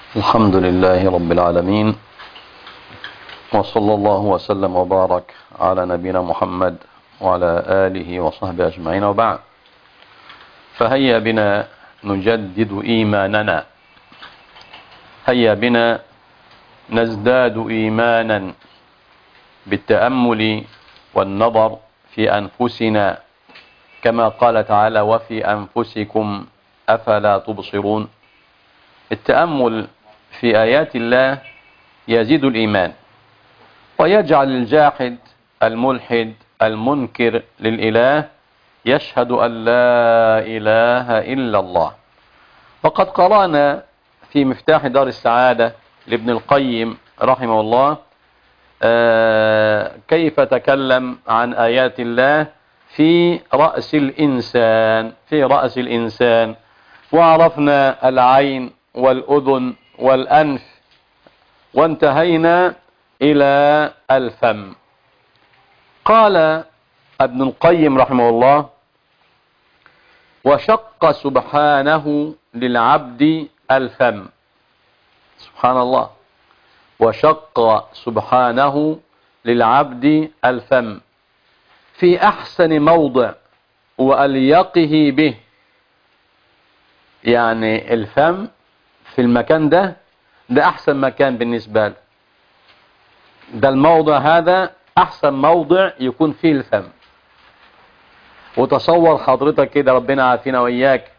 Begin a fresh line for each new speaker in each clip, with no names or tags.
الحمد لله رب العالمين وصلى الله وسلم وبارك على نبينا محمد وعلى آله وصحبه أجمعين وبعد فهيا بنا نجدد إيماننا هيا بنا نزداد إيمانا بالتأمل والنظر في أنفسنا كما قال تعالى وفي أنفسكم أفلا تبصرون التأمل في آيات الله يزيد الإيمان ويجعل الجاحد الملحد المنكر للإله يشهد أن لا إله إلا الله وقد قرأنا في مفتاح دار السعادة لابن القيم رحمه الله كيف تكلم عن آيات الله في رأس الإنسان في رأس الإنسان وعرفنا العين والأذن والأنف وانتهينا إلى الفم قال ابن القيم رحمه الله وشق سبحانه للعبد الفم سبحان الله وشق سبحانه للعبد الفم في أحسن موضع وأليقه به يعني الفم في المكان ده ده أحسن مكان بالنسبة له ده الموضع هذا أحسن موضع يكون فيه الفم وتصور حضرتك كده ربنا عافينا وإياك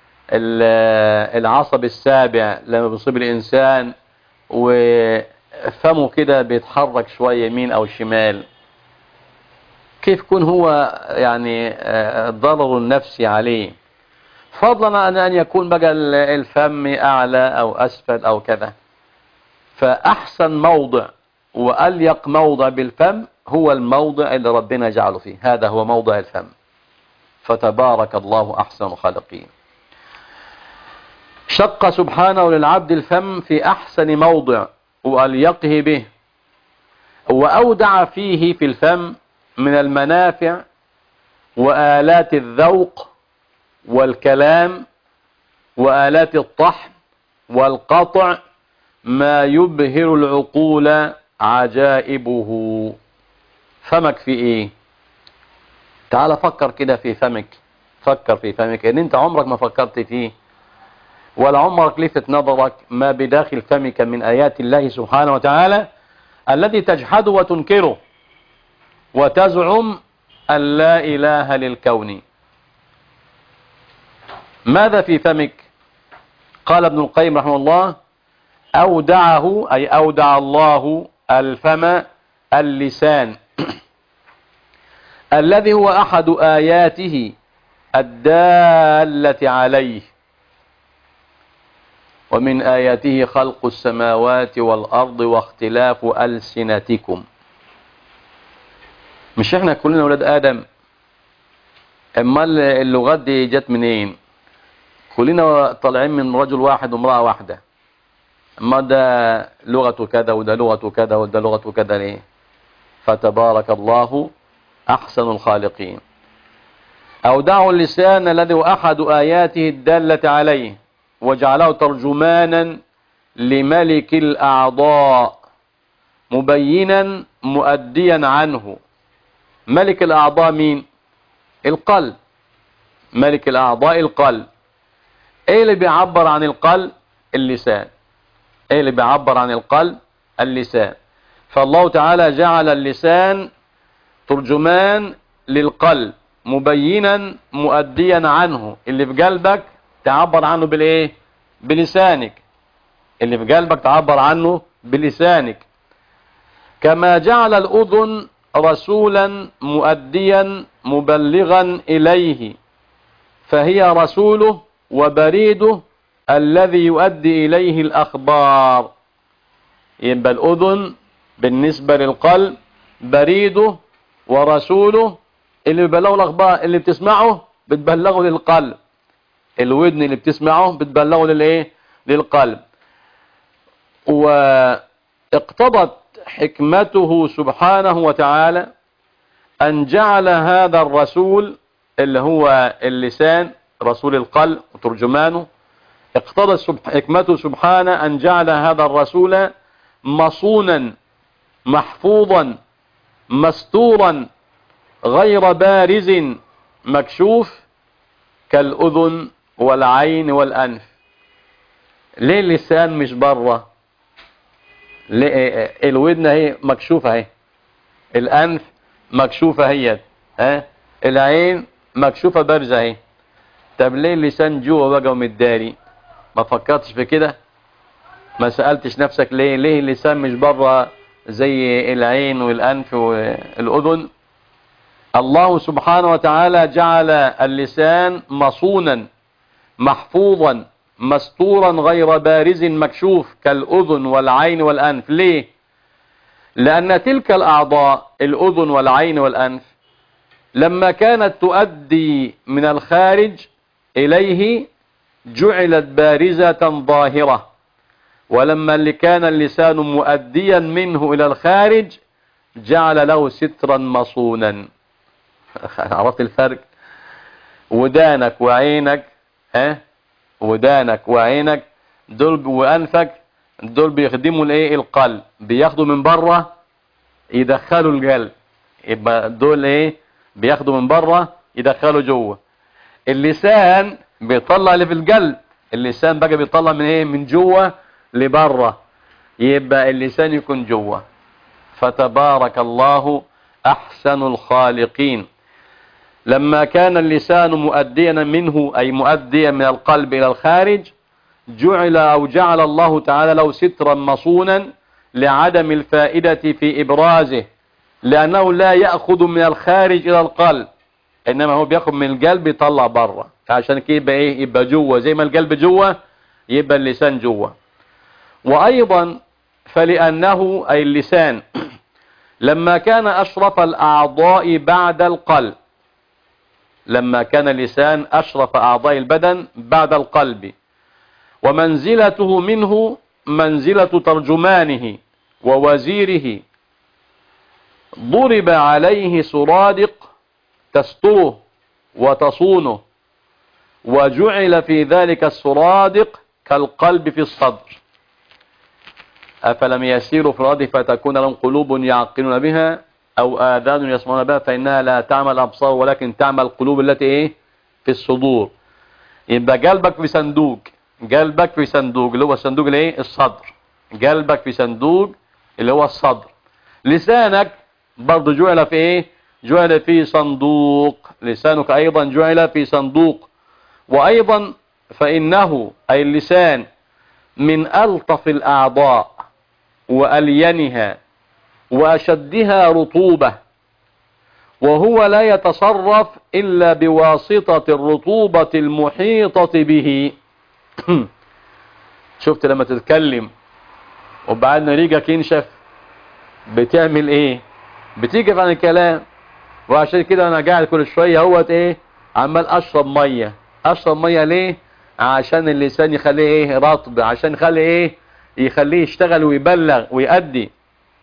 العصب السابع لما بيصيب الإنسان وفمه كده بيتحرك شوية يمين أو شمال كيف يكون هو يعني الضرر النفسي عليه فضلا عن أن يكون بقى الفم أعلى أو أسفل أو كذا فأحسن موضع وأليق موضع بالفم هو الموضع اللي ربنا جعله فيه هذا هو موضع الفم فتبارك الله أحسن الخالقين شق سبحانه للعبد الفم في أحسن موضع وأليقه به وأودع فيه في الفم من المنافع وآلات الذوق والكلام وآلات الطحن والقطع ما يبهر العقول عجائبه فمك في ايه تعال فكر كده في فمك فكر في فمك ان انت عمرك ما فكرت فيه ولا عمرك لفت نظرك ما بداخل فمك من آيات الله سبحانه وتعالى الذي تجحده وتنكره وتزعم أن لا إله للكون ماذا في فمك قال ابن القيم رحمه الله أودعه أي أودع الله الفم اللسان الذي هو أحد آياته الدالة عليه ومن آياته خلق السماوات والأرض واختلاف ألسنتكم مش احنا كلنا ولاد آدم اما اللغات دي جت منين كلنا طالعين من رجل واحد وامرأة واحدة اما ده لغته كذا وده لغته كذا وده لغته كذا ليه فتبارك الله أحسن الخالقين أودعوا اللسان الذي هو أحد آياته الدالة عليه وجعله ترجمانا لملك الأعضاء مبينا مؤديا عنه ملك الأعضاء مين القلب ملك الأعضاء القلب ايه اللي بيعبر عن القلب اللسان ايه اللي بيعبر عن القلب اللسان فالله تعالى جعل اللسان ترجمان للقلب مبينا مؤديا عنه اللي في قلبك تعبر عنه بالايه بلسانك اللي في قلبك تعبر عنه بلسانك كما جعل الأذن رسولا مؤديا مبلغا إليه فهي رسوله وبريده الذي يؤدي إليه الأخبار يبقى الأذن بالنسبة للقلب بريده ورسوله اللي بيبلغه الأخبار اللي بتسمعه بتبلغه للقلب الودن اللي بتسمعه بتبلغه للإيه للقلب واقتضت حكمته سبحانه وتعالى أن جعل هذا الرسول اللي هو اللسان رسول القلب وترجمانه اقتضى السبح- حكمته سبحانه أن جعل هذا الرسول مصونا محفوظا مستورا غير بارز مكشوف كالأذن والعين والأنف ليه اللسان مش بره ليه الودن اهي مكشوفة اهي الأنف مكشوفة هي ها العين مكشوفة بارزة اهي طب ليه اللسان جوه بقى ومتداري ما فكرتش في كده ما سألتش نفسك ليه ليه اللسان مش بره زي العين والأنف والأذن الله سبحانه وتعالى جعل اللسان مصونا محفوظا مستورا غير بارز مكشوف كالأذن والعين والأنف ليه لأن تلك الأعضاء الأذن والعين والأنف لما كانت تؤدي من الخارج إليه جعلت بارزة ظاهرة ولما اللي كان اللسان مؤديا منه إلى الخارج جعل له سترا مصونا عرفت الفرق ودانك وعينك ها ودانك وعينك دول وانفك دول بيخدموا الايه القلب بياخدوا من بره يدخلوا القلب يبقى دول ايه بياخدوا من بره يدخلوا جوه اللسان بيطلع اللي في القلب اللسان بقى بيطلع من ايه من جوه لبره يبقى اللسان يكون جوه فتبارك الله احسن الخالقين لما كان اللسان مؤديا منه أي مؤديا من القلب إلى الخارج جعل أو جعل الله تعالى له سترا مصونا لعدم الفائدة في إبرازه لأنه لا يأخذ من الخارج إلى القلب إنما هو بياخد من القلب يطلع بره عشان كده يبقى إيه يبقى جوه زي ما القلب جوه يبقى اللسان جوه وأيضا فلأنه أي اللسان لما كان أشرف الأعضاء بعد القلب لما كان اللسان أشرف أعضاء البدن بعد القلب ومنزلته منه منزلة ترجمانه ووزيره ضرب عليه سرادق تستره وتصونه وجعل في ذلك السرادق كالقلب في الصدر أفلم يسيروا في الأرض فتكون لهم قلوب يعقلون بها أو آذان يسمعون بها فإنها لا تعمل الأبصار ولكن تعمل القلوب التي إيه في الصدور يبقى قلبك في صندوق قلبك في صندوق اللي هو الصندوق الايه الصدر قلبك في صندوق اللي هو الصدر لسانك برضه جعل في ايه جعل في صندوق لسانك ايضا جعل في صندوق وايضا فانه اي اللسان من الطف الاعضاء والينها واشدها رطوبة وهو لا يتصرف الا بواسطة الرطوبة المحيطة به شفت لما تتكلم وبعدين ريقك ينشف بتعمل ايه بتيجي عن الكلام وعشان كده انا قاعد كل شوية اهوت ايه عمال اشرب مية اشرب مية ليه عشان اللسان يخليه ايه رطب عشان يخليه ايه يخليه يشتغل ويبلغ ويأدي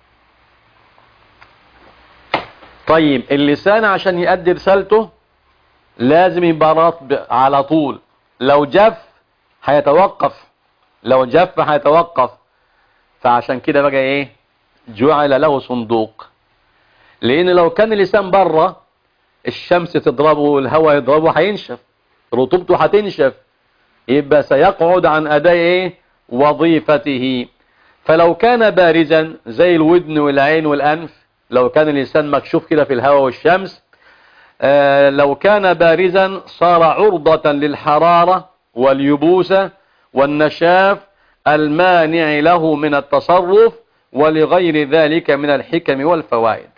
طيب اللسان عشان يأدي رسالته لازم يبقى رطب على طول لو جف هيتوقف لو جف هيتوقف فعشان كده بقى ايه جعل له صندوق لان لو كان اللسان بره الشمس تضربه والهواء يضربه هينشف رطوبته هتنشف يبقى سيقعد عن اداء ايه وظيفته فلو كان بارزا زي الودن والعين والانف لو كان الانسان مكشوف كده في الهواء والشمس آه لو كان بارزا صار عرضة للحرارة واليبوسة والنشاف المانع له من التصرف ولغير ذلك من الحكم والفوائد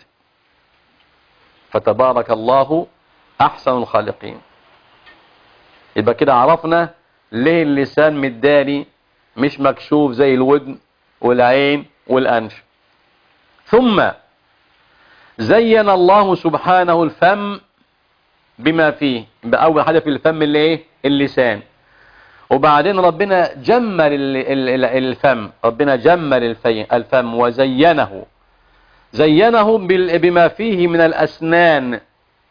فتبارك الله أحسن الخالقين يبقى كده عرفنا ليه اللسان متداري مش مكشوف زي الودن والعين والأنف ثم زين الله سبحانه الفم بما فيه بأول حاجة في الفم اللي ايه اللسان وبعدين ربنا جمل الفم ربنا جمل الفم وزينه زينه بما فيه من الأسنان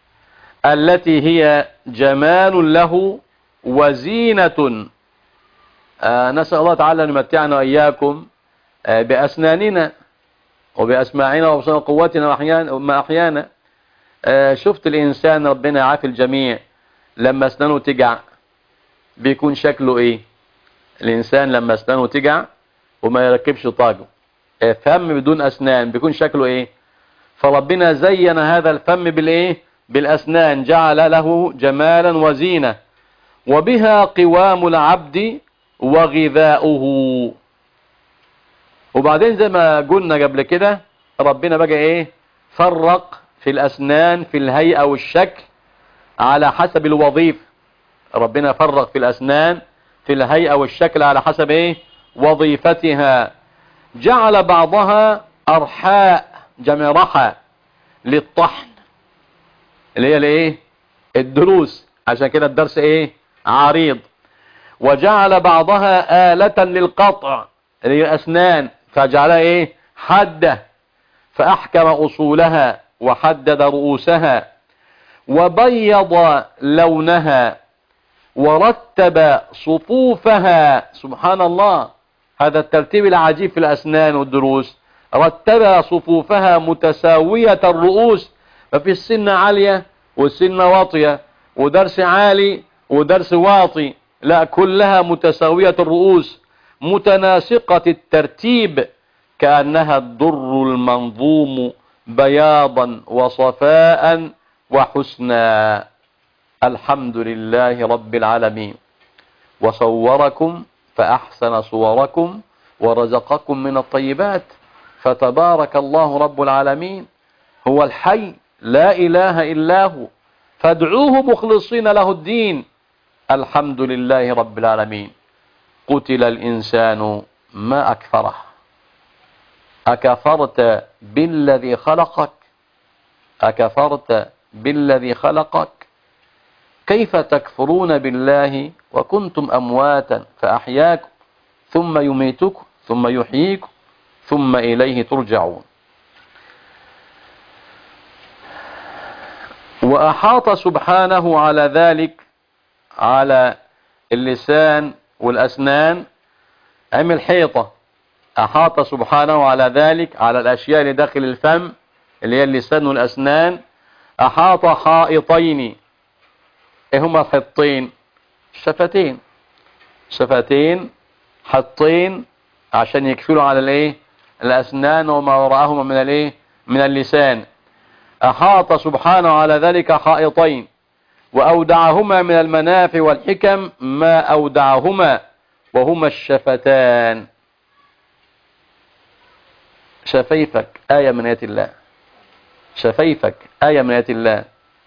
التي هي جمال له وزينة آه نسأل الله تعالى أن يمتعنا وإياكم آه بأسناننا وبأسماعنا وبصنا قوتنا وما أحيانا آه شفت الإنسان ربنا يعافي الجميع لما أسنانه تجع بيكون شكله إيه الإنسان لما أسنانه تجع وما يركبش طاقه فم بدون أسنان بيكون شكله إيه فربنا زين هذا الفم بالإيه بالأسنان جعل له جمالا وزينة وبها قوام العبد وغذاؤه وبعدين زي ما قلنا قبل كده ربنا بقى ايه فرق في الاسنان في الهيئة والشكل على حسب الوظيفة ربنا فرق في الاسنان في الهيئة والشكل على حسب ايه وظيفتها جعل بعضها ارحاء جمع رحى للطحن اللي هي الايه الدروس عشان كده الدرس ايه عريض وجعل بعضها آلة للقطع اللي هي الأسنان فجعلها إيه حدة فأحكم أصولها وحدد رؤوسها وبيض لونها ورتب صفوفها سبحان الله هذا الترتيب العجيب في الأسنان والدروس رتب صفوفها متساوية الرؤوس ففي السن عالية والسن واطية ودرس عالي ودرس واطي لا كلها متساوية الرؤوس متناسقة الترتيب كأنها الدر المنظوم بياضا وصفاء وحسنا الحمد لله رب العالمين وصوركم فأحسن صوركم ورزقكم من الطيبات فتبارك الله رب العالمين هو الحي لا إله إلا هو فادعوه مخلصين له الدين الحمد لله رب العالمين قتل الإنسان ما أكفره أكفرت بالذي خلقك أكفرت بالذي خلقك كيف تكفرون بالله وكنتم أمواتا فأحياكم ثم يميتكم ثم يحييكم ثم إليه ترجعون وأحاط سبحانه على ذلك على اللسان والأسنان عمل حيطة أحاط سبحانه على ذلك على الأشياء اللي داخل الفم اللي هي اللسان والأسنان أحاط حائطين إيه هما الحطين شفتين شفتين حطين عشان يكفلوا على الايه الأسنان وما وراءهما من الايه من اللسان أحاط سبحانه على ذلك حائطين وأودعهما من المنافع والحكم ما أودعهما وهما الشفتان شفيفك آية من آيات الله شفيفك آية من آيات الله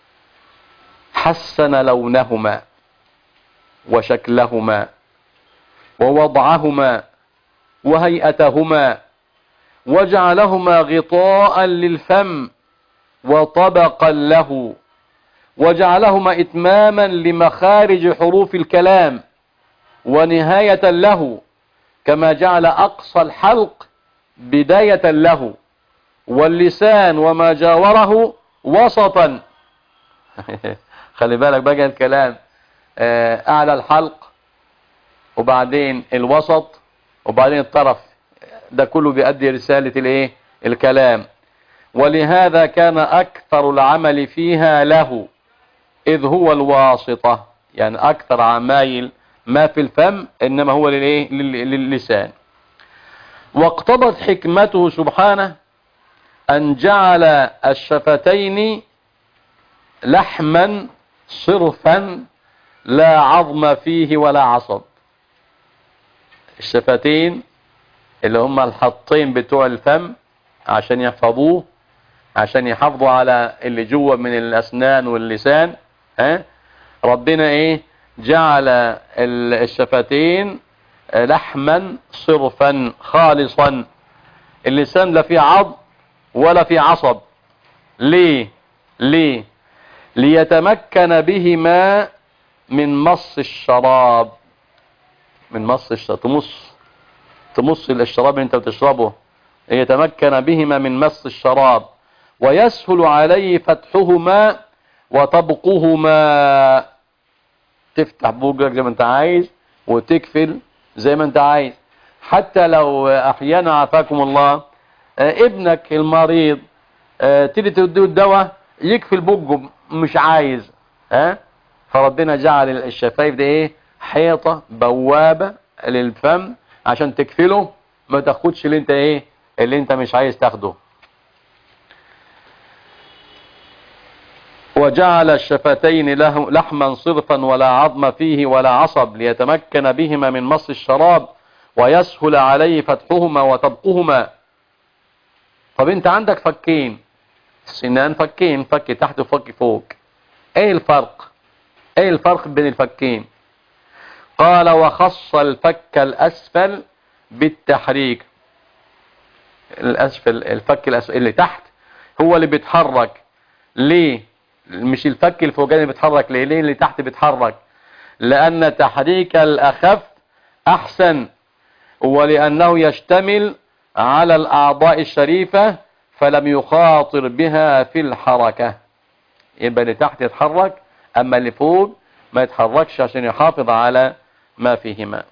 حسن لونهما وشكلهما ووضعهما وهيئتهما وجعلهما غطاء للفم وطبقا له وجعلهما إتماما لمخارج حروف الكلام ونهاية له كما جعل أقصى الحلق بداية له واللسان وما جاوره وسطا خلي بالك بقى الكلام أعلى الحلق وبعدين الوسط وبعدين الطرف ده كله بيؤدي رسالة الايه الكلام ولهذا كان أكثر العمل فيها له إذ هو الواسطة يعني أكثر عمايل ما في الفم إنما هو للإيه للسان واقتضت حكمته سبحانه أن جعل الشفتين لحما صرفا لا عظم فيه ولا عصب الشفتين اللي هم الحطين بتوع الفم عشان يحفظوه عشان يحافظوا على اللي جوه من الأسنان واللسان ها ربنا ايه جعل الشفتين لحما صرفا خالصا اللسان لا فيه عض ولا فيه عصب ليه ليه ليتمكن بهما من مص الشراب من مص الشراب تمص تمص الشراب اللي انت بتشربه يتمكن بهما من مص الشراب ويسهل عليه فتحهما وطبقهما تفتح بوجك زي ما انت عايز وتكفل زي ما انت عايز حتى لو احيانا عافاكم الله آه، ابنك المريض آه، تيجي تديه الدواء يكفي البج مش عايز ها فربنا جعل الشفايف دي ايه حيطة بوابة للفم عشان تكفله ما تاخدش اللي انت ايه اللي انت مش عايز تاخده وجعل الشفتين له لحما صرفا ولا عظم فيه ولا عصب ليتمكن بهما من مص الشراب ويسهل عليه فتحهما وطبقهما طب انت عندك فكين سنان فكين فك تحت وفك فوق ايه الفرق ايه الفرق بين الفكين قال وخص الفك الاسفل بالتحريك الاسفل الفك الاسفل اللي تحت هو اللي بيتحرك ليه مش الفك الفوقاني بيتحرك ليه ليه اللي تحت بيتحرك لان تحريك الاخف احسن ولانه يشتمل على الاعضاء الشريفة فلم يخاطر بها في الحركة يبقى اللي تحت يتحرك اما اللي فوق ما يتحركش عشان يحافظ على ما فيهما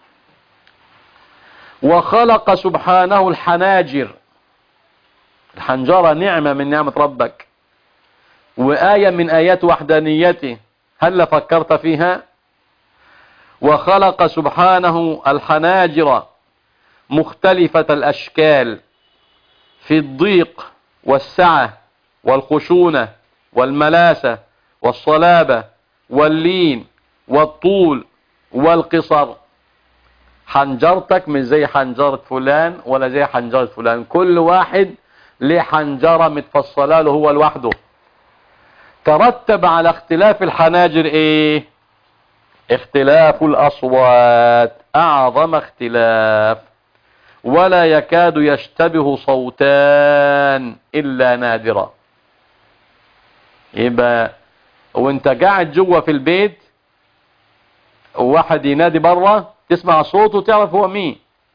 وخلق سبحانه الحناجر الحنجرة نعمة من نعمة ربك وآية من آيات وحدانيته هل فكرت فيها وخلق سبحانه الحناجر مختلفة الأشكال في الضيق والسعة والخشونة والملاسة والصلابة واللين والطول والقصر حنجرتك مش زي حنجرة فلان ولا زي حنجرة فلان كل واحد ليه حنجرة متفصلة له هو لوحده ترتب على اختلاف الحناجر ايه اختلاف الاصوات اعظم اختلاف ولا يكاد يشتبه صوتان الا نادرا يبقى وانت قاعد جوه في البيت وواحد ينادي بره تسمع صوته تعرف هو مين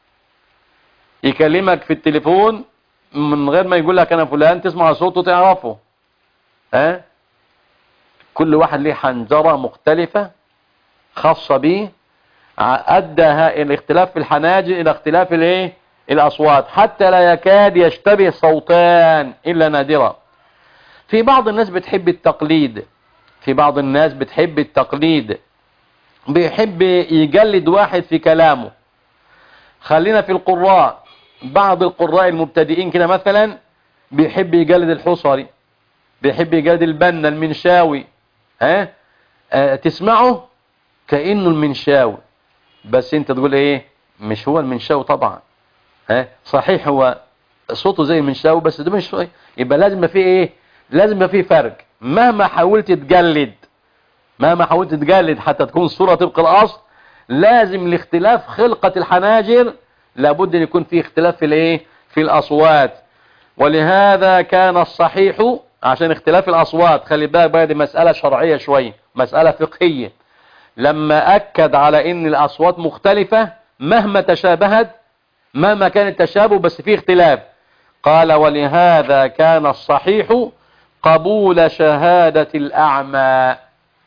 يكلمك في التليفون من غير ما يقول لك انا فلان تسمع صوته تعرفه ها كل واحد ليه حنجرة مختلفة خاصة به أدى الاختلاف في الحناجر إلى اختلاف الايه الأصوات حتى لا يكاد يشتبه صوتان إلا نادرا في بعض الناس بتحب التقليد في بعض الناس بتحب التقليد بيحب يجلد واحد في كلامه خلينا في القراء بعض القراء المبتدئين كده مثلا بيحب يجلد الحصري بيحب يجلد البنا المنشاوي ها أه؟ تسمعه كأنه المنشاوي بس انت تقول ايه مش هو المنشاوي طبعا ها صحيح هو صوته زي المنشاوي بس ده مش يبقى لازم في ايه لازم في فرق مهما حاولت تجلد مهما حاولت تجلد حتى تكون الصورة طبق الاصل لازم لاختلاف خلقة الحناجر لابد ان يكون في اختلاف في الايه في الاصوات ولهذا كان الصحيح عشان اختلاف الاصوات خلي بالك بقى دي مسألة شرعية شوية مسألة فقهية لما اكد على ان الاصوات مختلفة مهما تشابهت مهما كان التشابه بس فيه اختلاف قال ولهذا كان الصحيح قبول شهادة الاعمى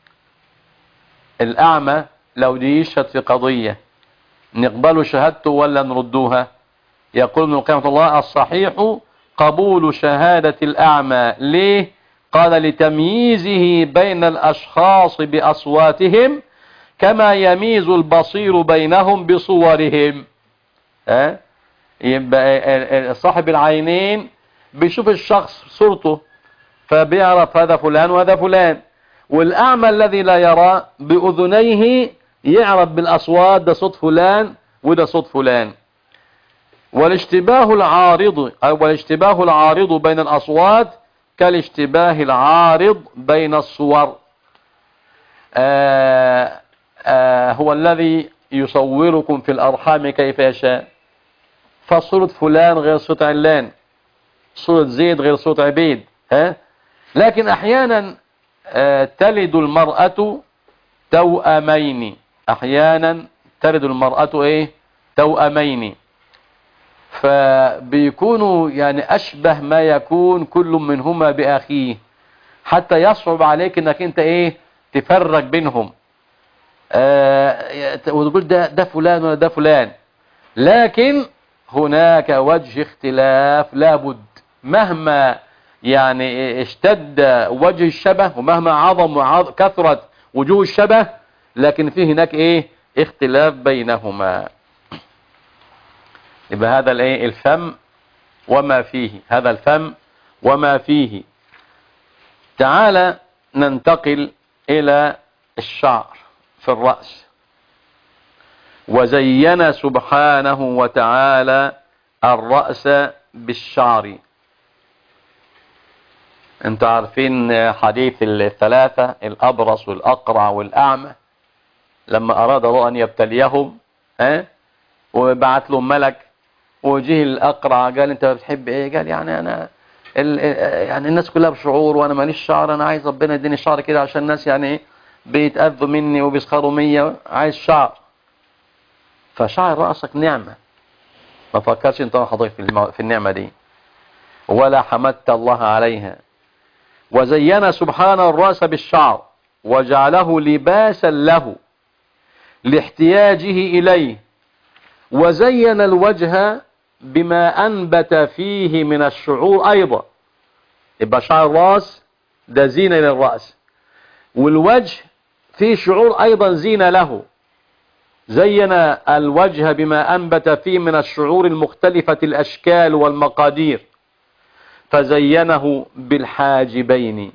الاعمى لو دي يشهد في قضية نقبل شهادته ولا نردوها يقول ابن القيم الله الصحيح قبول شهادة الأعمى ليه قال لتمييزه بين الأشخاص بأصواتهم كما يميز البصير بينهم بصورهم ها يبقى صاحب العينين بيشوف الشخص صورته فبيعرف هذا فلان وهذا فلان والأعمى الذي لا يرى بأذنيه يعرف بالأصوات ده صوت فلان وده صوت فلان والاشتباه العارض أو والاشتباه العارض بين الأصوات كالاشتباه العارض بين الصور آآ آآ هو الذي يصوركم في الأرحام كيف يشاء فصورة فلان غير صوت علان صورة زيد غير صوت عبيد ها لكن أحيانا تلد المرأة توأمين أحيانا تلد المرأة إيه توأمين فبيكونوا يعني أشبه ما يكون كل منهما بأخيه حتى يصعب عليك انك انت ايه تفرق بينهم آه وتقول ده ده فلان ولا ده فلان لكن هناك وجه اختلاف لابد مهما يعني اشتد وجه الشبه ومهما عظم وعظ كثرت وجوه الشبه لكن في هناك ايه اختلاف بينهما يبقى هذا الايه الفم وما فيه هذا الفم وما فيه تعالى ننتقل الى الشعر في الرأس وزين سبحانه وتعالى الرأس بالشعر انتوا عارفين حديث الثلاثة الأبرص والأقرع والأعمى لما أراد الله أن يبتليهم ها وبعت لهم ملك وجه الأقرع قال أنت بتحب إيه قال يعني أنا ال... يعني الناس كلها بشعور وأنا ماليش شعر أنا عايز ربنا يديني شعر كده عشان الناس يعني بيتأذوا مني وبيسخروا مية عايز شعر فشعر رأسك نعمة ما فكرش انت حضرتك في, المو... في النعمة دي ولا حمدت الله عليها وزين سبحانه الرأس بالشعر وجعله لباسا له لاحتياجه إليه وزين الوجه بما أنبت فيه من الشعور أيضا يبقى شعر الرأس ده زينة للرأس والوجه فيه شعور أيضا زينة له زين الوجه بما أنبت فيه من الشعور المختلفة الأشكال والمقادير فزينه بالحاجبين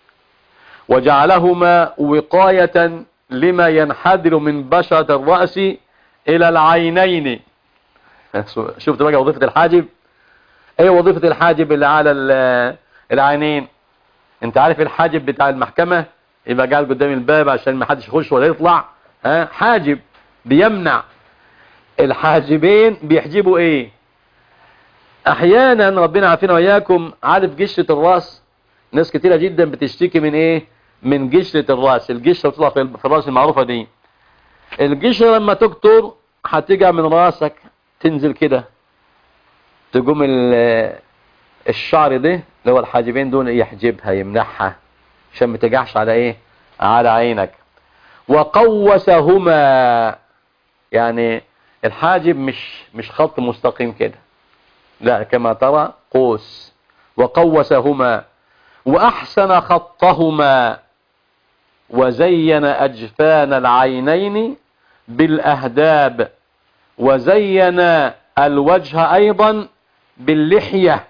وجعلهما وقاية لما ينحدر من بشرة الرأس إلى العينين شفت بقى وظيفة الحاجب ايه وظيفة الحاجب اللي على العينين انت عارف الحاجب بتاع المحكمة يبقى قاعد قدام الباب عشان ما حدش يخش ولا يطلع ها حاجب بيمنع الحاجبين بيحجبوا ايه احيانا ربنا عافينا واياكم عارف قشرة الراس ناس كتيرة جدا بتشتكي من ايه من قشرة الراس القشرة بتطلع في الراس المعروفة دي القشرة لما تكتر هتيجي من راسك تنزل كده تقوم الشعر ده اللي هو الحاجبين دول يحجبها يمنعها عشان ما تجعش على ايه على عينك وقوسهما يعني الحاجب مش مش خط مستقيم كده لا كما ترى قوس وقوسهما وأحسن خطهما وزين أجفان العينين بالأهداب وزين الوجه أيضا باللحية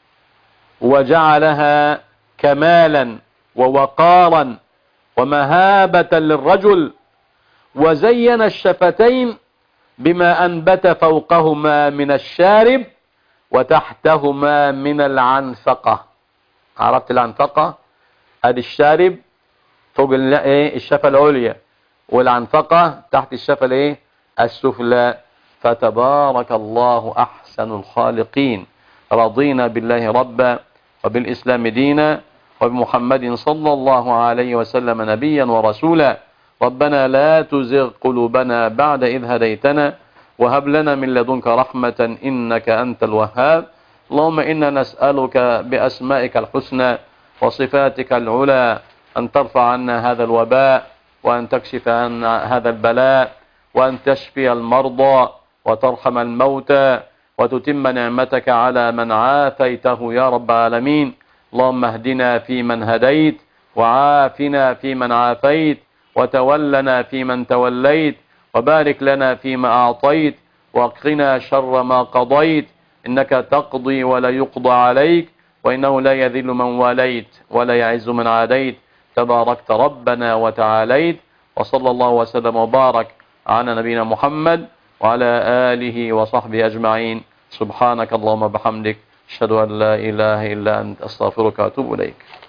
وجعلها كمالا ووقارا ومهابة للرجل وزين الشفتين بما أنبت فوقهما من الشارب وتحتهما من العنفقة عرفت العنفقة ادي الشارب فوق ايه الشفة العليا والعنفقة تحت الشفة الايه السفلى فتبارك الله احسن الخالقين رضينا بالله ربا وبالاسلام دينا وبمحمد صلى الله عليه وسلم نبيا ورسولا ربنا لا تزغ قلوبنا بعد إذ هديتنا وهب لنا من لدنك رحمة إنك أنت الوهاب اللهم إنا نسألك بأسمائك الحسنى وصفاتك العلى أن ترفع عنا هذا الوباء وأن تكشف عنا هذا البلاء وأن تشفي المرضى وترحم الموتى وتتم نعمتك على من عافيته يا رب العالمين اللهم اهدنا فيمن هديت وعافنا فيمن عافيت وتولنا فيمن توليت وبارك لنا فيما أعطيت وقنا شر ما قضيت إنك تقضي ولا يقضى عليك وإنه لا يذل من واليت ولا يعز من عاديت تباركت ربنا وتعاليت وصلى الله وسلم وبارك على نبينا محمد وعلى آله وصحبه أجمعين سبحانك اللهم بحمدك أشهد أن لا إله إلا أنت أستغفرك وأتوب إليك